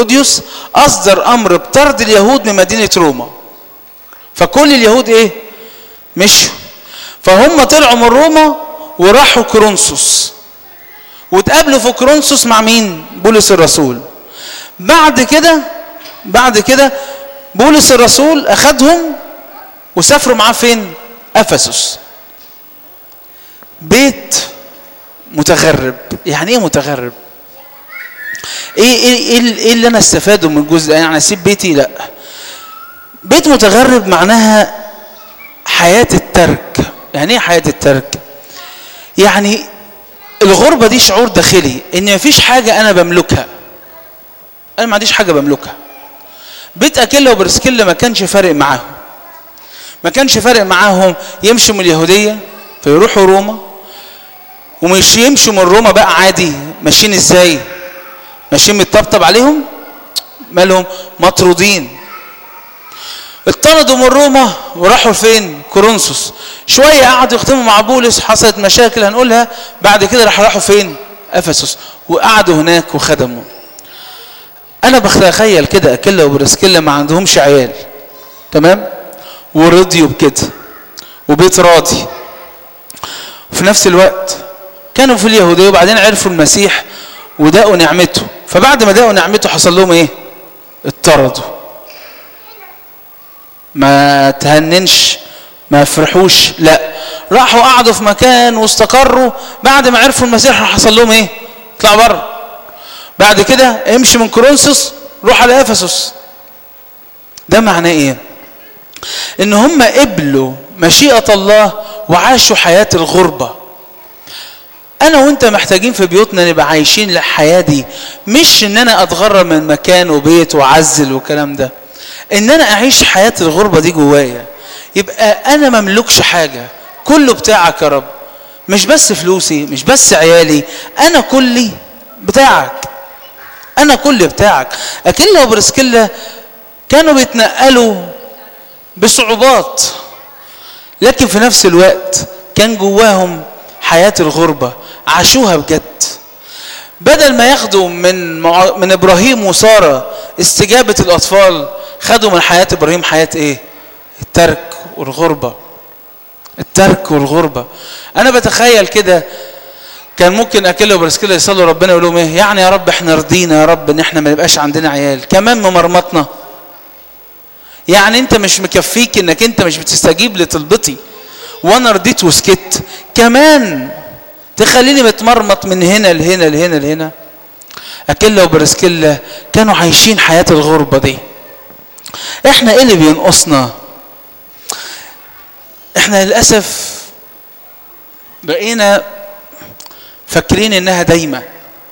كلوديوس اصدر امر بطرد اليهود من مدينه روما فكل اليهود ايه مشوا فهم طلعوا من روما وراحوا كورنثوس واتقابلوا في كورنثوس مع مين بولس الرسول بعد كده بعد كده بولس الرسول اخدهم وسافروا معاه فين افسس بيت متغرب يعني ايه متغرب ايه ايه ايه, إيه اللي انا استفاده من الجزء ده يعني اسيب بيتي لا بيت متغرب معناها حياه الترك يعني ايه حياه الترك يعني الغربه دي شعور داخلي ان مفيش حاجه انا بملكها انا ما عنديش حاجه بملكها بيت اكيلا وبرسكيلا ما كانش فارق معاهم ما كانش فارق معاهم يمشوا من اليهوديه فيروحوا روما ومش يمشوا من روما بقى عادي ماشيين ازاي ماشيين متطبطب عليهم مالهم مطرودين اطردوا من روما وراحوا فين كورنثوس شويه قعدوا يختموا مع بولس حصلت مشاكل هنقولها بعد كده راح راحوا فين افسس وقعدوا هناك وخدموا انا بتخيل كده اكيلا وبرسكيلا ما عندهمش عيال تمام ورضيوا بكده وبيت راضي وفي نفس الوقت كانوا في اليهوديه وبعدين عرفوا المسيح وداقوا نعمته فبعد ما داقوا نعمته حصل لهم ايه اطردوا ما تهننش ما فرحوش لا راحوا قعدوا في مكان واستقروا بعد ما عرفوا المسيح حصل لهم ايه اطلعوا بره بعد كده امشي من كورنثوس روح على افسس ده معناه ايه ان هم قبلوا مشيئه الله وعاشوا حياه الغربه انا وانت محتاجين في بيوتنا نبقى عايشين الحياه دي مش ان انا اتغرب من مكان وبيت واعزل والكلام ده ان انا اعيش حياه الغربه دي جوايا يبقى انا مملكش حاجه كله بتاعك يا رب مش بس فلوسي مش بس عيالي انا كلي بتاعك انا كل بتاعك اكيلا وبرسكيلا كانوا بيتنقلوا بصعوبات لكن في نفس الوقت كان جواهم حياة الغربة عاشوها بجد بدل ما ياخدوا من مع... من ابراهيم وساره استجابه الاطفال خدوا من حياه ابراهيم حياه ايه الترك والغربه الترك والغربه انا بتخيل كده كان ممكن اكيلا وبرسكيلا يصلوا ربنا يقول لهم ايه يعني يا رب احنا رضينا يا رب ان احنا ما نبقاش عندنا عيال كمان ممرمطنا يعني انت مش مكفيك انك انت مش بتستجيب لطلبتي وانا رضيت وسكت كمان تخليني متمرمط من هنا لهنا لهنا لهنا اكيلا وبرسكيلا كانوا عايشين حياه الغربه دي احنا ايه اللي بينقصنا احنا للاسف بقينا فاكرين انها دايمه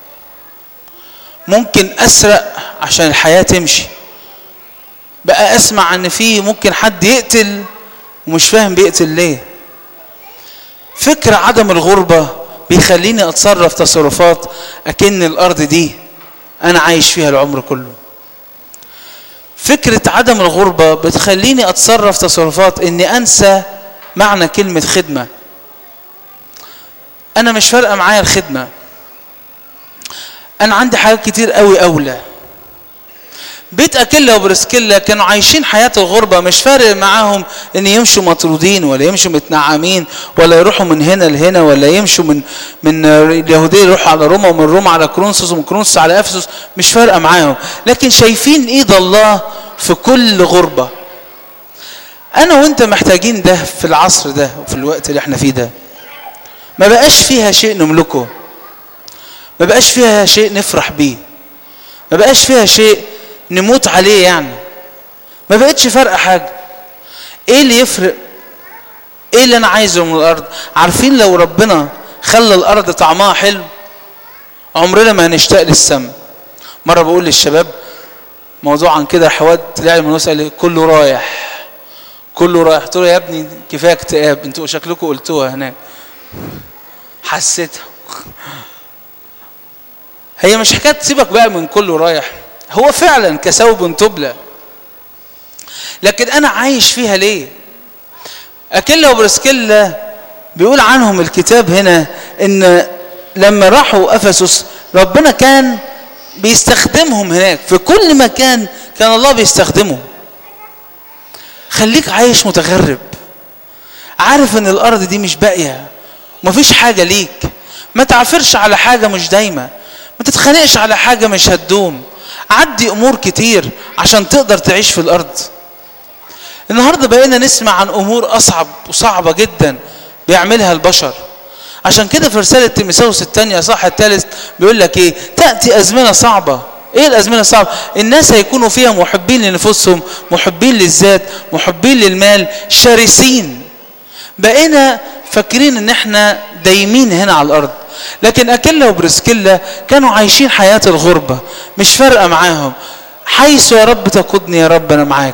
ممكن اسرق عشان الحياه تمشي بقى اسمع ان في ممكن حد يقتل ومش فاهم بيقتل ليه فكر عدم الغربه بيخليني اتصرف تصرفات اكن الارض دي انا عايش فيها العمر كله فكره عدم الغربه بتخليني اتصرف تصرفات اني انسى معنى كلمه خدمه انا مش فارقه معايا الخدمه انا عندي حاجات كتير قوي اولى بيت اكيلا وبرسكيلا كانوا عايشين حياه الغربه مش فارق معاهم ان يمشوا مطرودين ولا يمشوا متنعمين ولا يروحوا من هنا لهنا ولا يمشوا من من اليهوديه يروحوا على روما ومن روما على كرونسوس ومن كرونسوس على افسس مش فارقه معاهم لكن شايفين ايد الله في كل غربه انا وانت محتاجين ده في العصر ده وفي الوقت اللي احنا فيه ده ما بقاش فيها شيء نملكه ما بقاش فيها شيء نفرح بيه ما بقاش فيها شيء نموت عليه يعني ما بقتش فارقه حاجه ايه اللي يفرق ايه اللي انا عايزه من الارض عارفين لو ربنا خلى الارض طعمها حلو عمرنا ما هنشتاق للسماء مره بقول للشباب موضوع عن كده حواد طلع من قال لي كله رايح كله رايح قلت له يا ابني كفايه اكتئاب انتوا شكلكم قلتوها هناك حسيتها هي مش حكايه تسيبك بقى من كله رايح هو فعلا كثوب تبلى لكن انا عايش فيها ليه اكيلا وبرسكيلا بيقول عنهم الكتاب هنا ان لما راحوا افسس ربنا كان بيستخدمهم هناك في كل مكان كان الله بيستخدمه خليك عايش متغرب عارف ان الارض دي مش باقيه ومفيش حاجه ليك ما تعافرش على حاجه مش دايمه ما تتخانقش على حاجه مش هتدوم عدي امور كتير عشان تقدر تعيش في الارض النهارده بقينا نسمع عن امور اصعب وصعبه جدا بيعملها البشر عشان كده في رساله تيموثاوس الثانيه صح الثالث بيقول لك ايه تاتي ازمنه صعبه ايه الازمنه الصعبه الناس هيكونوا فيها محبين لنفوسهم محبين للذات محبين للمال شرسين بقينا فاكرين ان احنا دايمين هنا على الارض لكن اكيلا وبرسكيلا كانوا عايشين حياه الغربه مش فارقه معاهم حيث يا رب تقودني يا رب انا معاك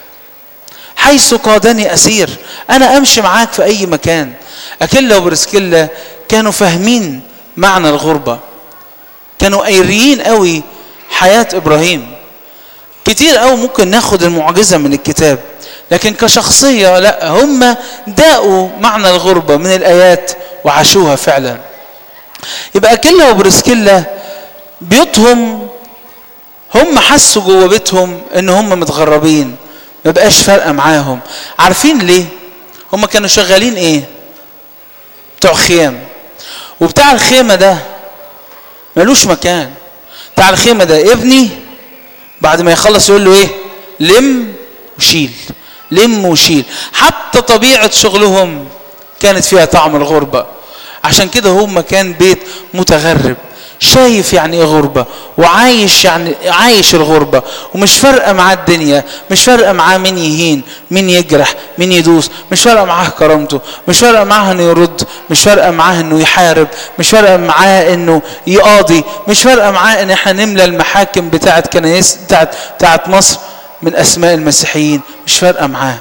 حيث قادني اسير انا امشي معاك في اي مكان اكيلا وبرسكيلا كانوا فاهمين معنى الغربه كانوا قايرين قوي حياه ابراهيم كتير قوي ممكن ناخد المعجزه من الكتاب لكن كشخصيه لا هم داقوا معنى الغربه من الايات وعاشوها فعلا يبقى اكيلا وبرسكيلا بيوتهم هم حسوا جوه بيتهم ان هم متغربين ما بقاش فارقه معاهم عارفين ليه هم كانوا شغالين ايه بتوع خيام وبتاع الخيمه ده ملوش مكان بتاع الخيمه ده ابني بعد ما يخلص يقول له ايه لم وشيل لم وشيل حتى طبيعه شغلهم كانت فيها طعم الغربه عشان كده هم كان بيت متغرب شايف يعني ايه غربه وعايش يعني عايش الغربه ومش فارقه معاه الدنيا مش فارقه معاه مين يهين مين يجرح مين يدوس مش فارقه معاه كرامته مش فارقه معاه انه يرد مش فارقه معاه انه يحارب مش فارقه معاه انه يقاضي مش فارقه معاه ان احنا نملى المحاكم بتاعه كنايس بتاعه بتاعه مصر من اسماء المسيحيين مش فارقه معاه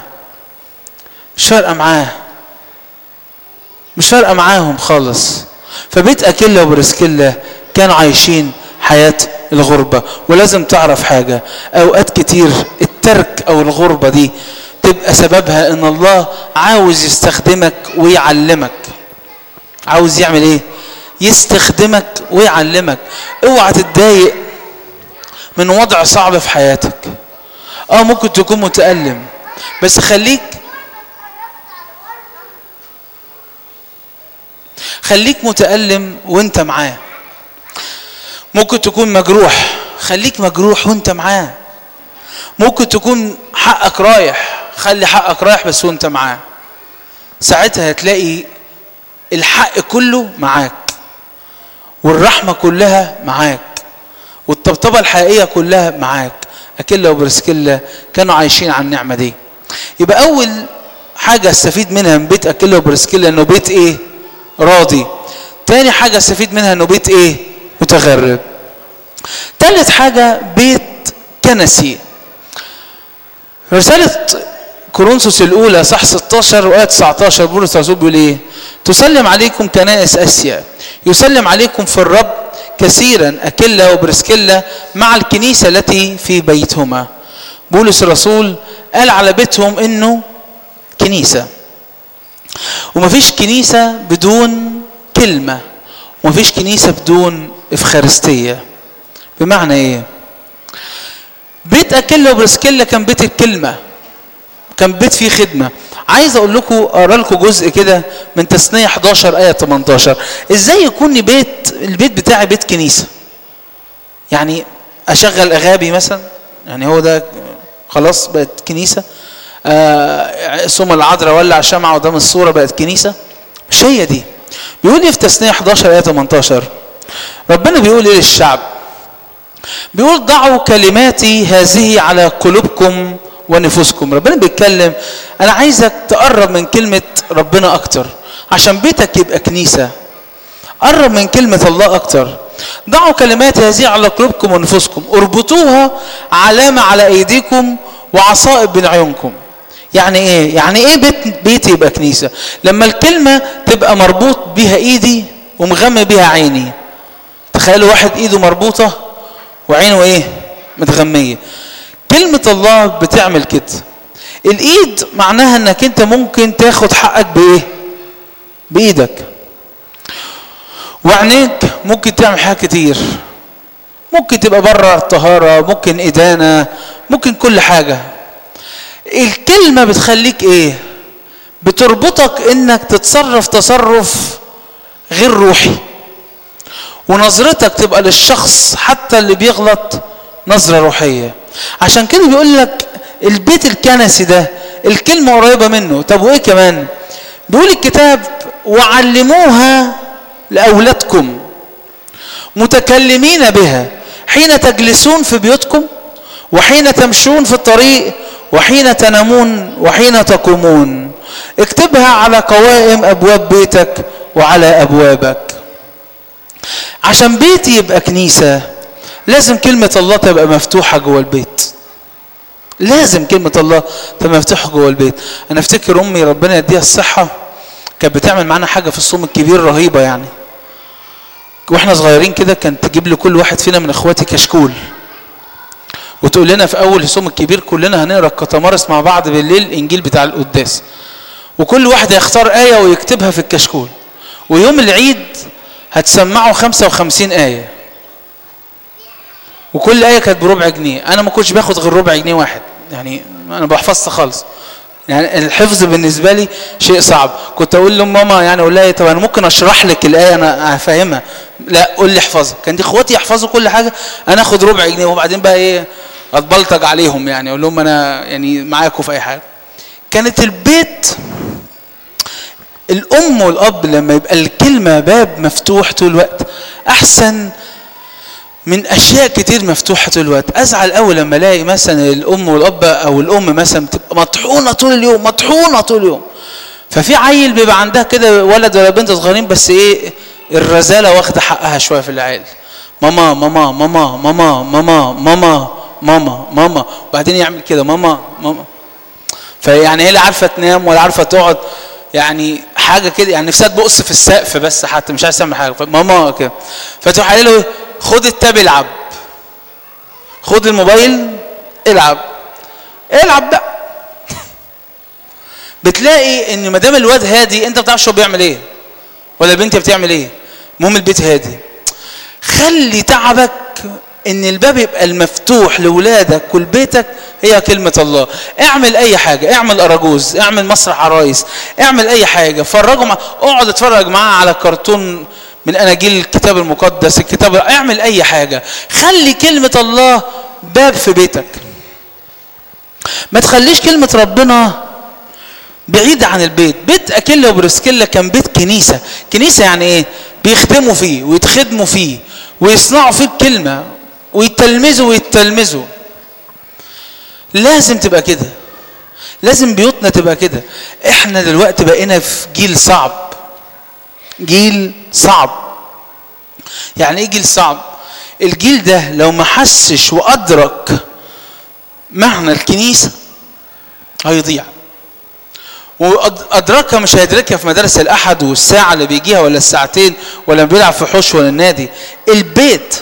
مش فارقه معاه مش فارقه معاهم خالص فبيت اكيلا وبرسكيلا كانوا عايشين حياه الغربه ولازم تعرف حاجه اوقات كتير الترك او الغربه دي تبقى سببها ان الله عاوز يستخدمك ويعلمك عاوز يعمل ايه يستخدمك ويعلمك اوعى تتضايق من وضع صعب في حياتك اه ممكن تكون متألم بس خليك خليك متألم وانت معاه ممكن تكون مجروح خليك مجروح وانت معاه ممكن تكون حقك رايح خلي حقك رايح بس وانت معاه ساعتها هتلاقي الحق كله معاك والرحمة كلها معاك والطبطبة الحقيقية كلها معاك أكيلا وبرسكيلا كانوا عايشين على النعمة دي يبقى أول حاجة استفيد منها من بيت أكيلا وبرسكيلا إنه بيت إيه؟ راضي تاني حاجة استفيد منها إنه بيت إيه؟ متغرب تالت حاجة بيت كنسي رسالة كورنثوس الأولى صح 16 وآية 19 بولس الرسول بيقول إيه؟ تسلم عليكم كنائس آسيا يسلم عليكم في الرب كثيرا أكيلا وبرسكيلا مع الكنيسة التي في بيتهما بولس الرسول قال على بيتهم إنه كنيسة ومفيش كنيسة بدون كلمة ومفيش كنيسة بدون إفخارستية بمعنى إيه؟ بيت أكيلا وبرسكيلا كان بيت الكلمة كان بيت فيه خدمة عايز اقول لكم اقرا لكم جزء كده من تثنيه 11 ايه 18 ازاي يكون بيت البيت بتاعي بيت كنيسه يعني اشغل اغابي مثلا يعني هو ده خلاص بقت كنيسه آه ثم العذراء ولع شمعه قدام الصوره بقت كنيسه مش هي دي بيقول لي في تثنيه 11 ايه 18 ربنا بيقول ايه للشعب بيقول ضعوا كلماتي هذه على قلوبكم ونفوسكم ربنا بيتكلم انا عايزك تقرب من كلمة ربنا اكتر عشان بيتك يبقى كنيسة قرب من كلمة الله اكتر ضعوا كلمات هذه على قلوبكم ونفوسكم اربطوها علامة على ايديكم وعصائب بين عيونكم يعني ايه يعني ايه بيت بيتي يبقى كنيسة لما الكلمة تبقى مربوط بيها ايدي ومغمى بيها عيني تخيلوا واحد ايده مربوطة وعينه ايه متغمية كلمة الله بتعمل كده الايد معناها انك انت ممكن تاخد حقك بايه بايدك وعينيك ممكن تعمل حاجات كتير ممكن تبقى بره الطهارة ممكن إدانة ممكن كل حاجة الكلمة بتخليك إيه بتربطك إنك تتصرف تصرف غير روحي ونظرتك تبقى للشخص حتى اللي بيغلط نظرة روحية عشان كده بيقول لك البيت الكنسي ده الكلمة قريبة منه طب وإيه كمان بيقول الكتاب وعلموها لأولادكم متكلمين بها حين تجلسون في بيوتكم وحين تمشون في الطريق وحين تنامون وحين تقومون اكتبها على قوائم ابواب بيتك وعلى ابوابك عشان بيتي يبقى كنيسه لازم كلمه الله تبقى مفتوحه جوه البيت لازم كلمه الله تبقى مفتوحه جوه البيت انا افتكر امي ربنا يديها الصحه كانت بتعمل معانا حاجه في الصوم الكبير رهيبه يعني واحنا صغيرين كده كانت تجيب لكل واحد فينا من اخواتي كشكول وتقول لنا في اول الصوم الكبير كلنا هنقرا الكتمارس مع بعض بالليل الانجيل بتاع القداس وكل واحد هيختار ايه ويكتبها في الكشكول ويوم العيد هتسمعوا 55 ايه وكل ايه كانت بربع جنيه انا ما كنتش باخد غير ربع جنيه واحد يعني انا بحفظها خالص يعني الحفظ بالنسبه لي شيء صعب كنت اقول لماما يعني اقول لها طب انا ممكن اشرح لك الايه انا هفهمها لا قول لي احفظها كان دي اخواتي يحفظوا كل حاجه انا اخد ربع جنيه وبعدين بقى ايه اتبلطج عليهم يعني اقول لهم انا يعني معاكم في اي حاجه كانت البيت الام والاب لما يبقى الكلمه باب مفتوح طول الوقت احسن من اشياء كتير مفتوحه طول الوقت ازعل قوي لما الاقي مثلا الام والاب او الام مثلا بتبقى مطحونه طول اليوم مطحونه طول اليوم ففي عيل بيبقى عندها كده ولد ولا بنت صغيرين بس ايه الرزاله واخده حقها شويه في العيال ماما ماما ماما ماما ماما ماما ماما ماما وبعدين يعمل كده ماما ماما فيعني هي لا عارفه تنام ولا عارفه تقعد يعني حاجه كده يعني نفسها تبقص في السقف بس حتى مش عايز تعمل حاجه ماما كده فتروح قايله له خد التاب العب خد الموبايل العب العب بقى بتلاقي ان ما دام الواد هادي انت ما بتعرفش هو بيعمل ايه ولا البنت بتعمل ايه المهم البيت هادي خلي تعبك ان الباب يبقى المفتوح لاولادك ولبيتك هي كلمة الله اعمل اي حاجة اعمل اراجوز اعمل مسرح عرايس اعمل اي حاجة فرجوا مع اقعد اتفرج معاه على كرتون من اناجيل الكتاب المقدس الكتاب اعمل اي حاجة خلي كلمة الله باب في بيتك ما تخليش كلمة ربنا بعيدة عن البيت بيت أكيلا وبرسكيلا كان بيت كنيسة كنيسة يعني إيه بيخدموا فيه ويتخدموا فيه ويصنعوا فيه الكلمة ويتلمذوا ويتلمذوا لازم تبقى كده لازم بيوتنا تبقى كده احنا دلوقتي بقينا في جيل صعب جيل صعب يعني ايه جيل صعب الجيل ده لو ما حسش وادرك معنى الكنيسه هيضيع وادركها مش هيدركها في مدارس الاحد والساعه اللي بيجيها ولا الساعتين ولا بيلعب في حوش ولا النادي البيت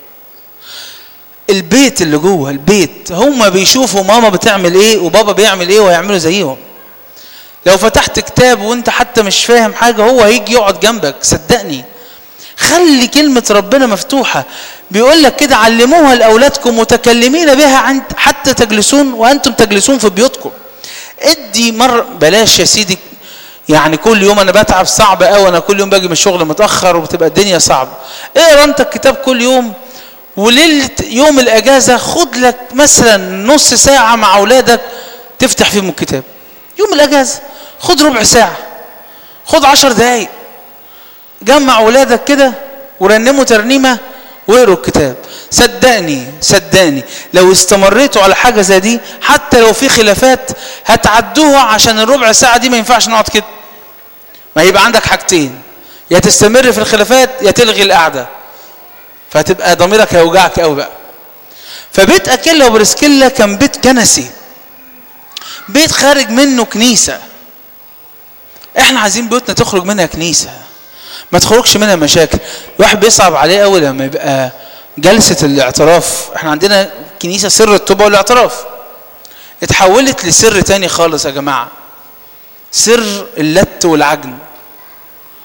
البيت اللي جوه البيت هم بيشوفوا ماما بتعمل ايه وبابا بيعمل ايه ويعملوا زيهم لو فتحت كتاب وانت حتى مش فاهم حاجه هو هيجي يقعد جنبك صدقني خلي كلمة ربنا مفتوحة بيقول لك كده علموها لأولادكم متكلمين بها عند حتى تجلسون وأنتم تجلسون في بيوتكم ادي مرة بلاش يا سيدي يعني كل يوم انا بتعب صعب قوي انا كل يوم باجي من الشغل متاخر وبتبقى الدنيا صعبه اقرا انت الكتاب كل يوم وليله يوم الاجازه خد لك مثلا نص ساعه مع اولادك تفتح فيهم الكتاب يوم الاجازه خد ربع ساعه خد عشر دقايق جمع اولادك كده ورنموا ترنيمه واقروا الكتاب صدقني صدقني لو استمريتوا على حاجه زي دي حتى لو في خلافات هتعدوها عشان الربع ساعه دي ما ينفعش نقعد كده ما يبقى عندك حاجتين يا تستمر في الخلافات يا تلغي القعده فهتبقى ضميرك هيوجعك قوي بقى فبيت اكيلا وبرسكيلا كان بيت كنسي بيت خارج منه كنيسه احنا عايزين بيوتنا تخرج منها كنيسه ما تخرجش منها مشاكل الواحد بيصعب عليه قوي لما يبقى جلسة الاعتراف احنا عندنا كنيسة سر التوبة والاعتراف اتحولت لسر تاني خالص يا جماعة سر اللت والعجن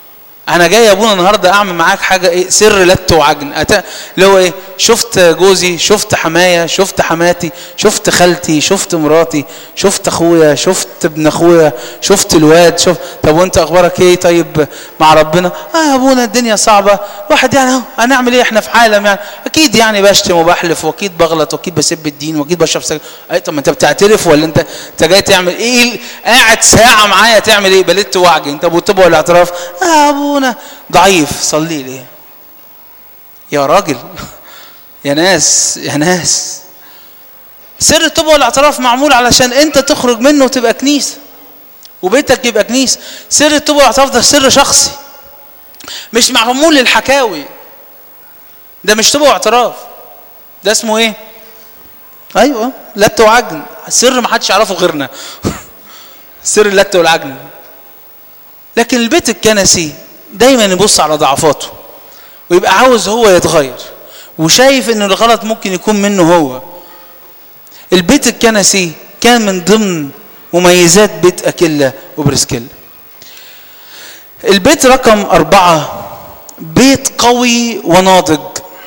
انا جاي يا ابونا النهارده اعمل معاك حاجه ايه سر لت وعجن أت... اللي هو ايه شفت جوزي شفت حمايا شفت حماتي شفت خالتي شفت مراتي شفت اخويا شفت ابن اخويا شفت الواد شوف طب وانت اخبارك ايه طيب مع ربنا اه يا ابونا الدنيا صعبه واحد يعني اهو هنعمل ايه احنا في عالم يعني اكيد يعني بشتم وبحلف واكيد بغلط واكيد بسب الدين واكيد بشرب سجاير اي طب ما انت بتعترف ولا انت انت جاي تعمل ايه قاعد ساعه معايا تعمل ايه بلت وعجن طب وتبقى الاعتراف اه يا ابونا ضعيف صلي لي يا راجل يا ناس يا ناس سر التوبه والاعتراف معمول علشان انت تخرج منه وتبقى كنيسه وبيتك يبقى كنيسه سر التوبه والاعتراف ده سر شخصي مش معمول للحكاوي ده مش توبه واعتراف ده اسمه ايه ايوه لت وعجن سر ما حدش يعرفه غيرنا سر اللت والعجن لكن البيت الكنسي دايما يبص على ضعفاته ويبقى عاوز هو يتغير وشايف ان الغلط ممكن يكون منه هو البيت الكنسي كان من ضمن مميزات بيت أكيلا وبرسكيلا البيت رقم أربعة بيت قوي وناضج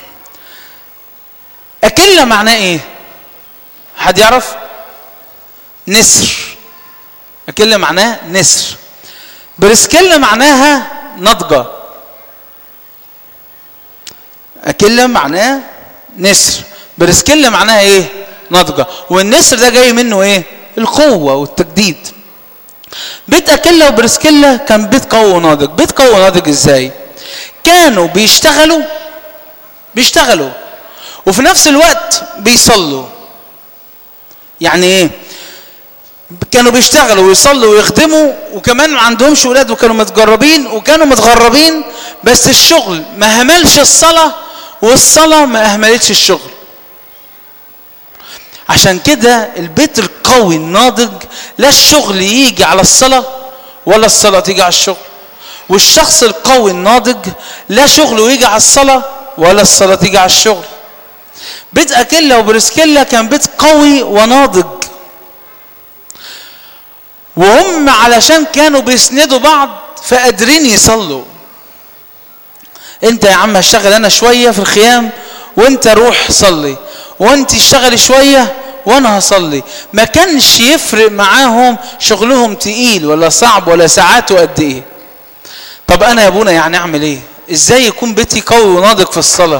أكيلا معناه إيه؟ حد يعرف؟ نسر أكيلا معناه نسر برسكيلا معناها نضجة أكيلا معناه نسر برسكيلا معناها إيه؟ ناضجة والنسر ده جاي منه ايه القوة والتجديد بيت أكيلا وبرسكيلا كان بيت قوي وناضج بيت قوي وناضج ازاي كانوا بيشتغلوا بيشتغلوا وفي نفس الوقت بيصلوا يعني ايه كانوا بيشتغلوا ويصلوا ويخدموا وكمان ما عندهمش ولاد وكانوا متجربين وكانوا متغربين بس الشغل ما هملش الصلاة والصلاة ما أهملتش الشغل عشان كده البيت القوي الناضج لا الشغل يجي على الصلاة ولا الصلاة تيجي على الشغل والشخص القوي الناضج لا شغله يجي على الصلاة ولا الصلاة تيجي على الشغل بيت أكيلا وبرسكيلا كان بيت قوي وناضج وهم علشان كانوا بيسندوا بعض فقادرين يصلوا انت يا عم هشتغل انا شويه في الخيام وانت روح صلي وانت اشتغلي شويه وانا هصلي ما كانش يفرق معاهم شغلهم تقيل ولا صعب ولا ساعاته قد ايه طب انا يا ابونا يعني اعمل ايه ازاي يكون بيتي قوي وناضج في الصلاه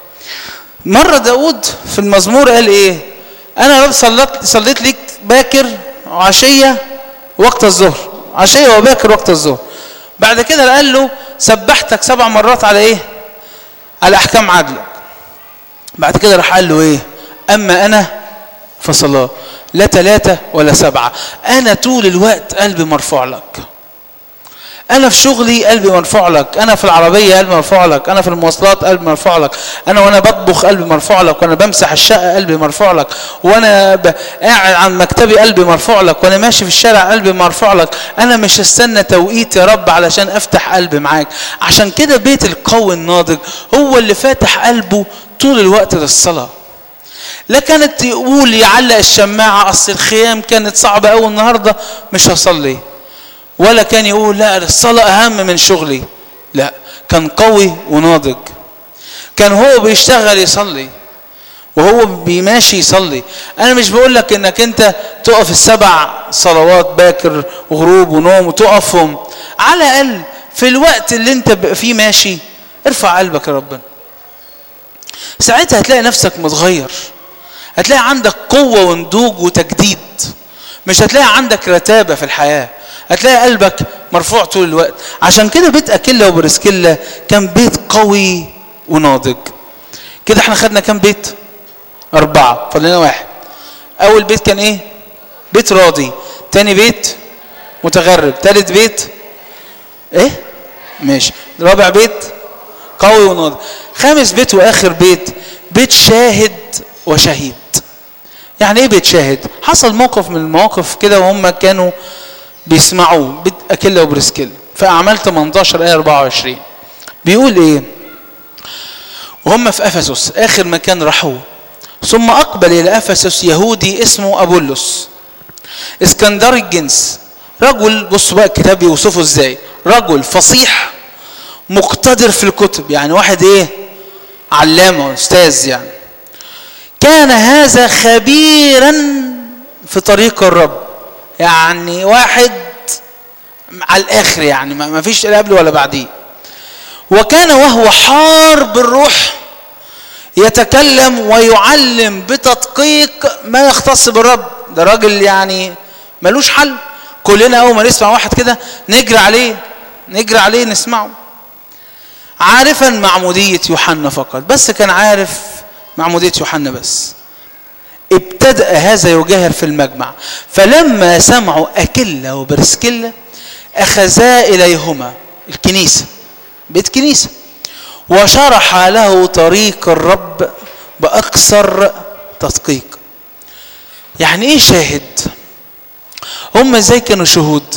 مره داود في المزمور قال ايه انا يا رب صليت صليت ليك باكر وعشيه وقت الظهر عشيه وباكر وقت الظهر بعد كده قال له سبحتك سبع مرات على ايه على احكام عدلك بعد كده راح قال له ايه اما انا فصلاه لا ثلاثة ولا سبعة أنا طول الوقت قلبي مرفوع لك أنا في شغلي قلبي مرفوع لك أنا في العربية قلبي مرفوع لك أنا في المواصلات قلبي مرفوع لك أنا وأنا بطبخ قلبي مرفوع لك وأنا بمسح الشقة قلبي مرفوع لك وأنا ب... قاعد عن مكتبي قلبي مرفوع لك وأنا ماشي في الشارع قلبي مرفوع لك أنا مش هستنى توقيت يا رب علشان أفتح قلبي معاك عشان كده بيت القوي الناضج هو اللي فاتح قلبه طول الوقت للصلاة لا كانت يقول يعلق الشماعة أصل الخيام كانت صعبة أوي النهاردة مش هصلي ولا كان يقول لا الصلاة أهم من شغلي لا كان قوي وناضج كان هو بيشتغل يصلي وهو بيماشي يصلي انا مش بقول لك انك انت تقف السبع صلوات باكر وغروب ونوم وتقفهم على الاقل في الوقت اللي انت فيه ماشي ارفع قلبك لربنا ساعتها هتلاقي نفسك متغير هتلاقي عندك قوة ونضوج وتجديد مش هتلاقي عندك رتابة في الحياة هتلاقي قلبك مرفوع طول الوقت عشان كده بيت أكيلا وبرسكيلا كان بيت قوي وناضج كده احنا خدنا كام بيت أربعة فضلنا واحد أول بيت كان إيه بيت راضي تاني بيت متغرب تالت بيت إيه ماشي رابع بيت قوي وناضج خامس بيت واخر بيت بيت شاهد وشهيد يعني ايه بيت شاهد حصل موقف من المواقف كده وهم كانوا بيسمعوه بيت اكيلا وبرسكيلا في اعمال 18 ايه 24 بيقول ايه وهم في افسس اخر مكان راحوه ثم اقبل الى افسس يهودي اسمه ابولس اسكندري الجنس رجل بصوا بقى الكتاب يوصفه ازاي رجل فصيح مقتدر في الكتب يعني واحد ايه علامه استاذ يعني كان هذا خبيرا في طريق الرب يعني واحد على الاخر يعني ما فيش لا قبله ولا بعديه وكان وهو حار بالروح يتكلم ويعلم بتدقيق ما يختص بالرب ده راجل يعني ملوش حل كلنا اول ما نسمع واحد كده نجري عليه نجري عليه نسمعه عارفا معمودية يوحنا فقط بس كان عارف معمودية يوحنا بس ابتدأ هذا يجاهر في المجمع فلما سمعوا أكلة وبرسكلة أخذا إليهما الكنيسة بيت كنيسة وشرح له طريق الرب بأكثر تدقيق يعني ايه شاهد هم ازاي كانوا شهود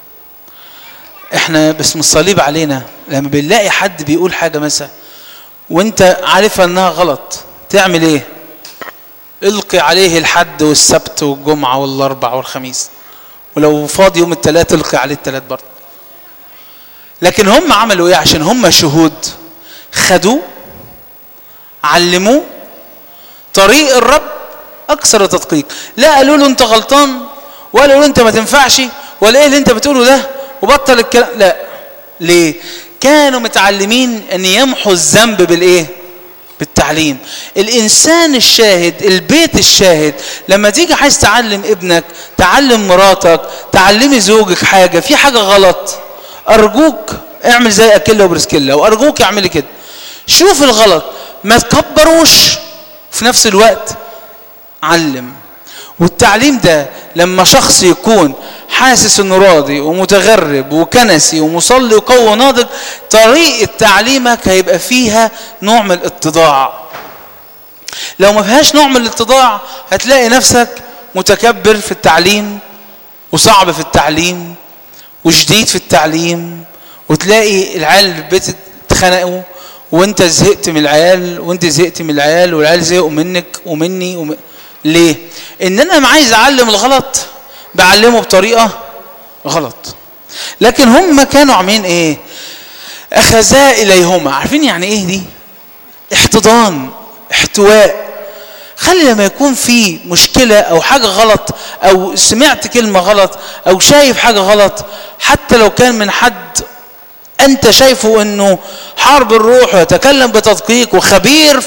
احنا باسم الصليب علينا لما بنلاقي حد بيقول حاجة مثلا وانت عارف انها غلط تعمل ايه القي عليه الحد والسبت والجمعة والاربع والخميس ولو فاضي يوم الثلاث القي عليه الثلاث برضه لكن هم عملوا ايه عشان هم شهود خدوه علموه طريق الرب اكثر تدقيق لا قالوا له انت غلطان ولا قالوا له انت ما تنفعش ولا ايه اللي انت بتقوله ده وبطل الكلام لا ليه كانوا متعلمين ان يمحوا الذنب بالايه بالتعليم الانسان الشاهد البيت الشاهد لما تيجي عايز تعلم ابنك تعلم مراتك تعلمي زوجك حاجه في حاجه غلط ارجوك اعمل زي اكيلا وبرسكيلا وارجوك اعملي كده شوف الغلط ما تكبروش في نفس الوقت علم والتعليم ده لما شخص يكون حاسس انه راضي ومتغرب وكنسي ومصلي وقوي وناضج طريقه تعليمك هيبقى فيها نوع من الاتضاع لو ما فيهاش نوع من الاتضاع هتلاقي نفسك متكبر في التعليم وصعب في التعليم وشديد في التعليم وتلاقي العيال في البيت اتخنقوا وانت زهقت من العيال وانت زهقت من العيال والعيال زهقوا منك ومني وم... ليه؟ ان انا عايز اعلم الغلط بعلمه بطريقه غلط لكن هم كانوا عاملين ايه؟ اخذا اليهما عارفين يعني ايه دي؟ احتضان احتواء خلي لما يكون في مشكلة أو حاجة غلط أو سمعت كلمة غلط أو شايف حاجة غلط حتى لو كان من حد أنت شايفه أنه حارب الروح ويتكلم بتدقيق وخبير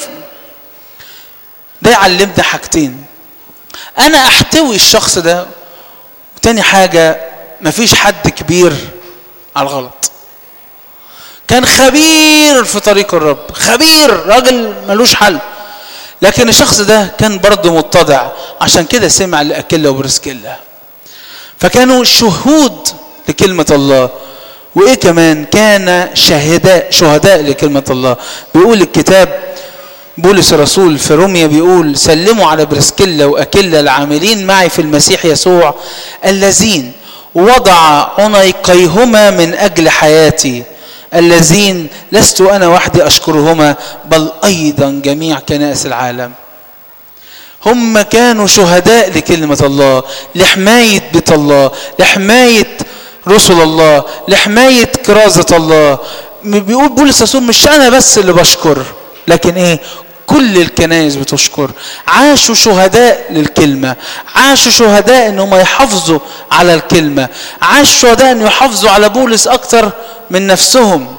ده يعلمنا حاجتين أنا أحتوي الشخص ده وتاني حاجة مفيش حد كبير على الغلط كان خبير في طريق الرب خبير راجل ملوش حل لكن الشخص ده كان برضه متضع عشان كده سمع لأكلة وبرسكلة فكانوا شهود لكلمة الله وإيه كمان كان شهداء شهداء لكلمة الله بيقول الكتاب بولس الرسول في روميا بيقول سلموا على برسكيلا وأكلة العاملين معي في المسيح يسوع الذين وضع عنيقيهما من أجل حياتي الذين لست أنا وحدي أشكرهما بل أيضا جميع كنائس العالم هم كانوا شهداء لكلمة الله لحماية بيت الله لحماية رسل الله لحماية كرازة الله بيقول بولس الرسول مش أنا بس اللي بشكر لكن إيه كل الكنائس بتشكر عاشوا شهداء للكلمة عاشوا شهداء انهم يحافظوا على الكلمة عاشوا شهداء ان يحافظوا على بولس اكتر من نفسهم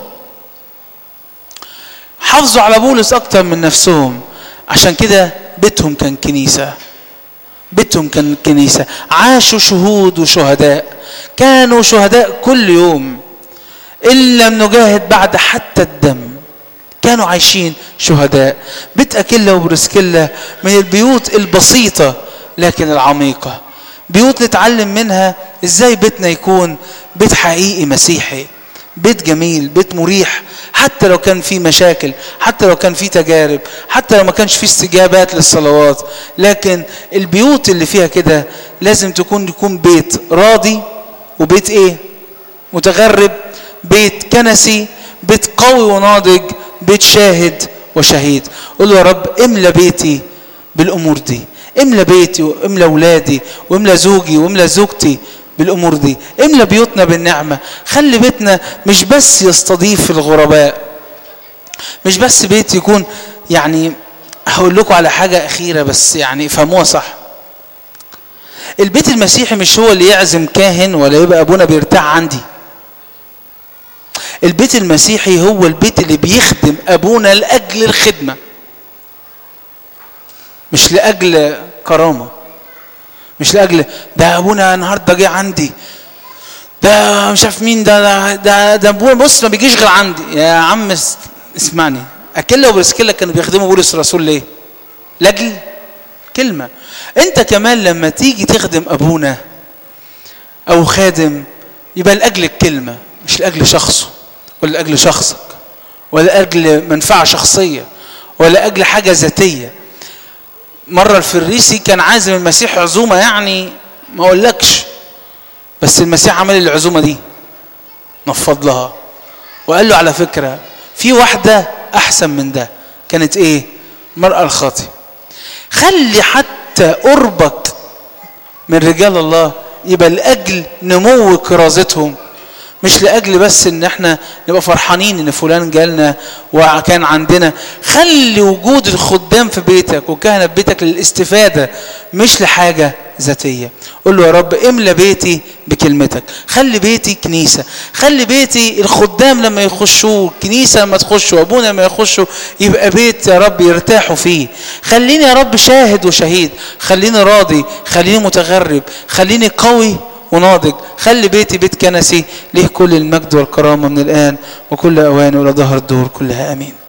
حافظوا على بولس اكتر من نفسهم عشان كده بيتهم كان كنيسة بيتهم كان كنيسة عاشوا شهود وشهداء كانوا شهداء كل يوم إن لم نجاهد بعد حتى الدم كانوا عايشين شهداء بيت أكيلا وبرسكيلا من البيوت البسيطة لكن العميقة بيوت نتعلم منها ازاي بيتنا يكون بيت حقيقي مسيحي بيت جميل بيت مريح حتى لو كان فيه مشاكل حتى لو كان فيه تجارب حتى لو ما كانش فيه استجابات للصلوات لكن البيوت اللي فيها كده لازم تكون يكون بيت راضي وبيت ايه متغرب بيت كنسي بيت قوي وناضج بيت شاهد وشهيد قول له يا رب املى بيتي بالامور دي املى بيتي واملى اولادي واملى زوجي واملى زوجتي بالامور دي املى بيوتنا بالنعمه خلي بيتنا مش بس يستضيف الغرباء مش بس بيت يكون يعني هقول لكم على حاجه اخيره بس يعني فهموها صح البيت المسيحي مش هو اللي يعزم كاهن ولا يبقى ابونا بيرتاح عندي البيت المسيحي هو البيت اللي بيخدم ابونا لاجل الخدمه مش لاجل كرامه مش لاجل ده ابونا النهارده جه عندي ده مش عارف مين ده ده ده, ده ابونا بص ما بيجيش غير عندي يا عم اس- اسمعني اكيلا وبرسكيلا كانوا بيخدموا بولس الرسول ليه؟ لاجل كلمه انت كمان لما تيجي تخدم ابونا او خادم يبقى لاجل الكلمه مش لاجل شخصه ولا لاجل شخصك ولا لاجل منفعه شخصيه ولا لاجل حاجه ذاتيه مره الفريسي كان عازم المسيح عزومه يعني ما اقولكش بس المسيح عمل العزومه دي نفض لها وقال له على فكره في واحده احسن من ده كانت ايه المراه الخاطئه خلي حتى قربك من رجال الله يبقى لاجل نمو كرازتهم مش لاجل بس ان احنا نبقى فرحانين ان فلان جالنا وكان عندنا خلي وجود الخدام في بيتك وكهنه في بيتك للاستفاده مش لحاجه ذاتيه قول له يا رب املى بيتي بكلمتك خلي بيتي كنيسه خلي بيتي الخدام لما يخشوا الكنيسه لما تخشوا ابونا لما يخشوا يبقى بيت يا رب يرتاحوا فيه خليني يا رب شاهد وشهيد خليني راضي خليني متغرب خليني قوي وناضج خلي بيتي بيت كنسي ليه كل المجد والكرامه من الان وكل اوان والى ظهر الدور كلها امين